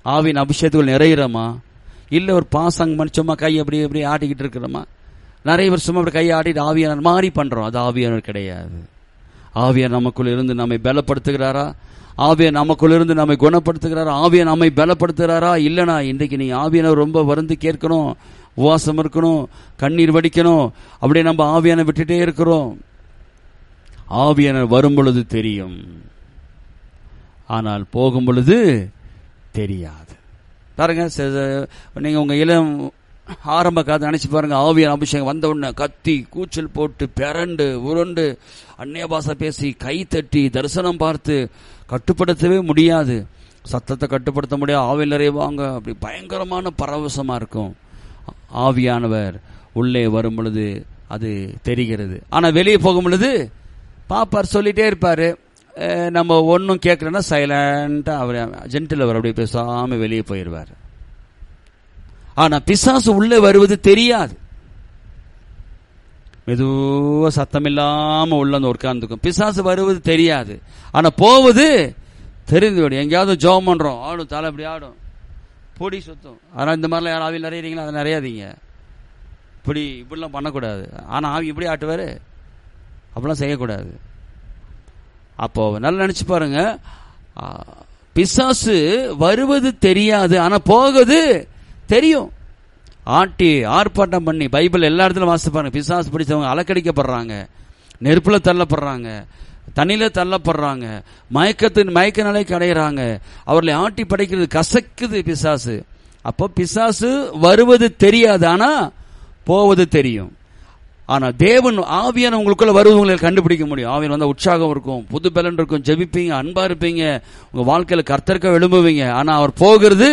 ஆவியின் அபிஷேகத்துக்குள் நிறையிறோமா இல்ல ஒரு பாசங் மனுஷமா கை அப்படி அப்படி ஆட்டிக்கிட்டு இருக்கிறோமா நிறைய பேர் சும்மா அப்படி கையை ஆட்டிட்டு ஆவியானர் மாறி பண்றோம் அது ஆவியானர் கிடையாது ஆவியார் நமக்குள் இருந்து நம்மை பலப்படுத்துகிறாரா ஆவியார் நமக்குள் இருந்து நம்மை குணப்படுத்துகிறாரா ஆவியார் நம்மை பலப்படுத்துகிறாரா இல்லனா இன்றைக்கு நீ ஆவியானவர் ரொம்ப வருந்து கேட்கணும் உபவாசம் இருக்கணும் கண்ணீர் வடிக்கணும் அப்படியே நம்ம ஆவியான விட்டுட்டே இருக்கிறோம் ஆவியானர் வரும் பொழுது தெரியும் ஆனால் போகும் பொழுது தெரியாது பாருங்க ச- ச- நீங்க உங்க இளம் ஆரம்ப காலத்தை நினைச்சு பாருங்க ஆவியான அபிஷேகம் வந்த உடனே கத்தி கூச்சல் போட்டு பிறண்டு உருண்டு அந்நிய பாஷை பேசி கை தட்டி தரிசனம் பார்த்து கட்டுப்படுத்தவே முடியாது சத்தத்தை கட்டுப்படுத்த முடியாது ஆவியில் நிறைவாங்க அப்படி பயங்கரமான பரவசமா இருக்கும் ஆவியானவர் உள்ளே வரும் பொழுது அது தெரிகிறது ஆனா வெளியே போகும் பொழுது பாப்பார் சொல்லிட்டே இருப்பாரு அஹ் நம்ம ஒன்றும் கேட்கலன்னா சைலண்டா அவர் ஜென்டில் அவர் அப்படியே பேசாம வெளியே போயிடுவார் ஆனா பிசாசு உள்ளே வருவது தெரியாது மெதுவா சத்தம் இல்லாம உள்ள வந்து உட்கார்ந்துக்கும் பிசாசு வருவது தெரியாது ஆனா போவது தெரிந்து விடும் எங்கேயாவது ஜோம் பண்றோம் ஆடும் தலை அப்படி ஆடும் பொடி சுத்தம் ஆனா இந்த மாதிரிலாம் யாரும் ஆவியில் நிறையறீங்களா அதை நிறையாதீங்க இப்படி இப்படிலாம் பண்ணக்கூடாது ஆனா ஆவி இப்படி ஆட்டுவாரு அப்படிலாம் செய்யக்கூடாது அப்போ நல்லா நினைச்சு பாருங்க ஆ, பிசாசு வருவது தெரியாது ஆனா போகுது தெரியும் ஆட்டி ஆர்ப்பாட்டம் பண்ணி பைபிள் எல்லா இடத்துலயும் வாசித்து பாருங்க பிசாசு பிடிச்சவங்க அலக்கடிக்கப்படுறாங்க நெருப்புல தள்ளப்படுறாங்க தண்ணியில தள்ளப்படுறாங்க மயக்கத்தின் மயக்க நிலைக்கு அடைகிறாங்க அவர்களை ஆட்டி படைக்கிறது கசக்குது பிசாசு அப்போ பிசாசு வருவது தெரியாது ஆனா போவது தெரியும் ஆனா தேவன் ஆவியான உங்களுக்குள்ள வருவது உங்களுக்கு கண்டுபிடிக்க முடியும் ஆவியன் வந்தா உற்சாகம் இருக்கும் புது பலன் இருக்கும் ஜெபிப்பீங்க அன்பா இருப்பீங்க உங்க வாழ்க்கையில கர்த்தர்க்க எழும்புவீங்க ஆனா அவர் போகிறது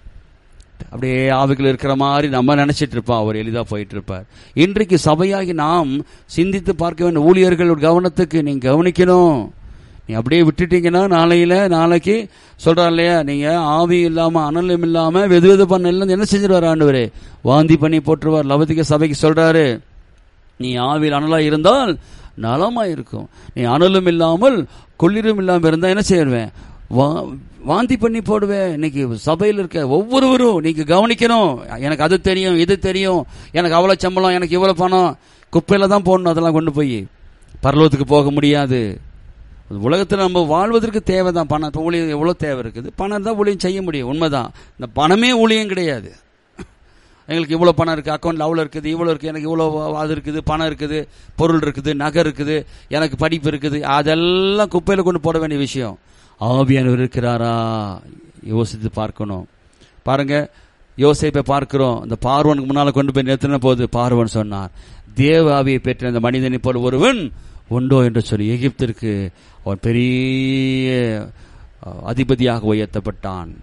அப்படியே ஆவிகள் இருக்கிற மாதிரி நம்ம நினைச்சிட்டு இருப்போம் அவர் எளிதா போயிட்டு இருப்பார் இன்றைக்கு சபையாகி நாம் சிந்தித்து பார்க்க வேண்டிய ஊழியர்கள் கவனத்துக்கு நீங்க கவனிக்கணும் நீ அப்படியே விட்டுட்டீங்கன்னா நாளையில நாளைக்கு சொல்றார் இல்லையா நீங்க ஆவி இல்லாம அனலும் இல்லாம வெது வெது பண்ண என்ன செஞ்சிருவார் ஆண்டவரே வாந்தி பண்ணி போட்டுருவார் லவதிக சபைக்கு சொல்றாரு நீ ஆவியில் அனலா இருந்தால் நலமா இருக்கும் நீ அனலும் இல்லாமல் குளிரும் இல்லாமல் இருந்தா என்ன செய்வேன் வா- வாந்தி பண்ணி போடுவேன் இன்னைக்கு சபையில் இருக்க ஒவ்வொருவரும் நீங்க கவனிக்கணும் எனக்கு அது தெரியும் இது தெரியும் எனக்கு அவ்வளவு சம்பளம் எனக்கு இவ்வளவு பணம் குப்பையில தான் போடணும் அதெல்லாம் கொண்டு போய் பரலோகத்துக்கு போக முடியாது உலகத்தில் நம்ம வாழ்வதற்கு தேவை தான் பணம் இப்போ ஊழியம் எவ்வளோ தேவை இருக்குது பணம் தான் ஊழியம் செய்ய முடியும் உண்மைதான் இந்த பணமே ஊழியம் கிடையாது எங்களுக்கு இவ்வளோ பணம் இருக்குது அக்கௌண்ட்டில் அவ்வளோ இருக்குது இவ்வளோ இருக்குது எனக்கு இவ்வளோ அது இருக்குது பணம் இருக்குது பொருள் இருக்குது நகை இருக்குது எனக்கு படிப்பு இருக்குது அதெல்லாம் குப்பையில் கொண்டு போட வேண்டிய விஷயம் ஆவியானவர் இருக்கிறாரா யோசித்து பார்க்கணும் பாருங்க யோசேப்பை பார்க்கிறோம் இந்த பார்வனுக்கு முன்னால கொண்டு போய் நிறுத்தின போது பார்வன் சொன்னார் தேவ ஆவியை பெற்ற இந்த மனிதனை போல் ஒருவன் உண்டோ என்று சொல்லி எகிப்திற்கு அவன் பெரிய அஹ், அதிபதியாக உயர்த்தப்பட்டான்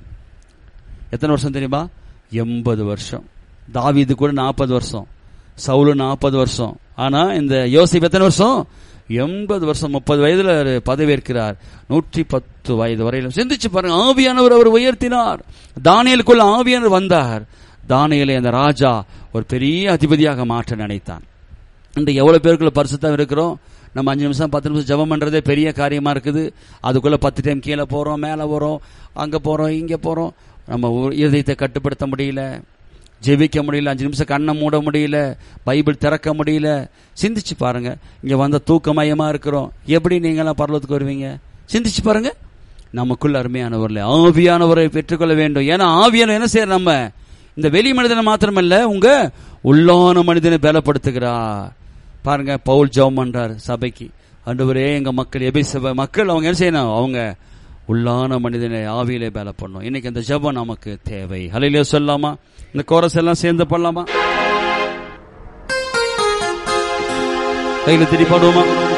எத்தனை வருஷம் தெரியுமா எண்பது வருஷம் தாவீது கூட நாற்பது வருஷம் சவுலு நாற்பது வருஷம் ஆனா இந்த யோசிப் எத்தனை வருஷம் எண்பது வருஷம் முப்பது வயதுல அவரு பதவியேற்கிறார் நூற்றி பத்து வயது வரையிலும் சிந்திச்சு பாருங்க ஆவியானவர் அவர் உயர்த்தினார் தானியலுக்குள்ள ஆவியானவர் வந்தார் தானியலை அந்த ராஜா ஒரு பெரிய அதிபதியாக மாற்ற நினைத்தான் இன்றைக்கு எவ்வளவு பேருக்குள்ள பரிசுத்தம் இருக்கிறோம் நம்ம அஞ்சு நிமிஷம் பத்து நிமிஷம் ஜெபம் பண்றதே பெரிய காரியமா இருக்குது அதுக்குள்ள பத்து டைம் கீழே போறோம் மேலே போறோம் அங்க போறோம் இங்க போறோம் நம்ம உ- இருதயத்தை கட்டுப்படுத்த முடியல ஜெபிக்க முடியல அஞ்சு நிமிஷம் கண்ணை மூட முடியல பைபிள் திறக்க முடியல சிந்திச்சு பாருங்க இங்க வந்த தூக்கமயமா இருக்கிறோம் எப்படி நீங்களாம் பரலத்துக்கு வருவீங்க சிந்திச்சு பாருங்க நமக்குள்ள அருமையானவர்ல ஆவியானவரை பெற்றுக்கொள்ள வேண்டும் ஏன்னா ஆவியான என்ன செய்யற நம்ம இந்த வெளி மனிதனை மாத்திரமல்ல உங்க உள்ளான மனிதனை பலப்படுத்துகிறார் பாருங்க பவுல் ஜெபம் பண்றார் சபைக்கு ஆண்டவரே எங்க மக்கள் எபி சபை மக்கள் அவங்க என்ன செய்யணும் அவங்க உள்ளான மனிதனை ஆவியிலே பல பண்ணும் இன்னைக்கு அந்த ஜெபம் நமக்கு தேவை ஹலையிலே சொல்லாமா இந்த கோரஸ் எல்லாம் சேர்ந்து பண்ணலாமா கையில திருப்பி பாடுவோமா